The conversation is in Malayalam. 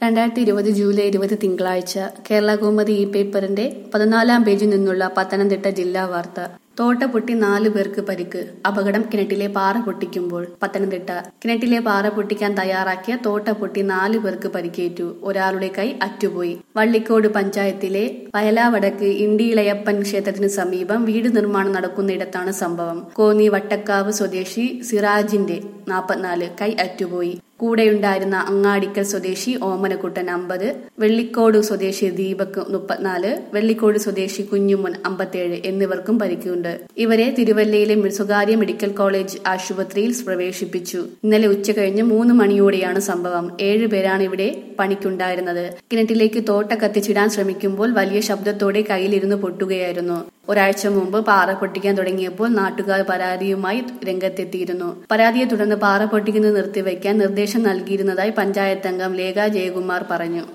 രണ്ടായിരത്തി ഇരുപത് ജൂലൈ ഇരുപത് തിങ്കളാഴ്ച കേരള കൗമുദി ഇ പേപ്പറിന്റെ പതിനാലാം പേജിൽ നിന്നുള്ള പത്തനംതിട്ട ജില്ലാ വാർത്ത തോട്ട പൊട്ടി നാലു പേർക്ക് പരിക്ക് അപകടം കിണറ്റിലെ പാറ പൊട്ടിക്കുമ്പോൾ പത്തനംതിട്ട കിണറ്റിലെ പാറ പൊട്ടിക്കാൻ തയ്യാറാക്കിയ തോട്ട പൊട്ടി നാലു പേർക്ക് പരിക്കേറ്റു ഒരാളുടെ കൈ അറ്റുപോയി വള്ളിക്കോട് പഞ്ചായത്തിലെ വയലാവടക്ക് ഇണ്ടിയിളയപ്പൻ ക്ഷേത്രത്തിന് സമീപം വീട് നിർമ്മാണം നടക്കുന്നിടത്താണ് സംഭവം കോന്നി വട്ടക്കാവ് സ്വദേശി സിറാജിന്റെ നാൽപ്പത്തിനാല് കൈ അറ്റുപോയി കൂടെയുണ്ടായിരുന്ന അങ്ങാടിക്കൽ സ്വദേശി ഓമനക്കുട്ടൻ അമ്പത് വെള്ളിക്കോട് സ്വദേശി ദീപക് മുപ്പത്തിനാല് വെള്ളിക്കോട് സ്വദേശി കുഞ്ഞുമോൻ അമ്പത്തിയേഴ് എന്നിവർക്കും പരിക്കുണ്ട് ഇവരെ തിരുവല്ലയിലെ സ്വകാര്യ മെഡിക്കൽ കോളേജ് ആശുപത്രിയിൽ പ്രവേശിപ്പിച്ചു ഇന്നലെ ഉച്ചകഴിഞ്ഞ് മൂന്ന് മണിയോടെയാണ് സംഭവം ഏഴുപേരാണ് ഇവിടെ പണിക്കുണ്ടായിരുന്നത് കിണറ്റിലേക്ക് തോട്ട കത്തിച്ചിടാൻ ശ്രമിക്കുമ്പോൾ വലിയ ശബ്ദത്തോടെ കയ്യിലിരുന്ന് പൊട്ടുകയായിരുന്നു ഒരാഴ്ച മുമ്പ് പാറ പൊട്ടിക്കാൻ തുടങ്ങിയപ്പോൾ നാട്ടുകാർ പരാതിയുമായി രംഗത്തെത്തിയിരുന്നു പരാതിയെ തുടർന്ന് പാറ പൊട്ടിക്കുന്നത് നിർത്തിവെക്കാൻ നിർദ്ദേശം നൽകിയിരുന്നതായി പഞ്ചായത്ത് അംഗം ലേഖ ജയകുമാർ പറഞ്ഞു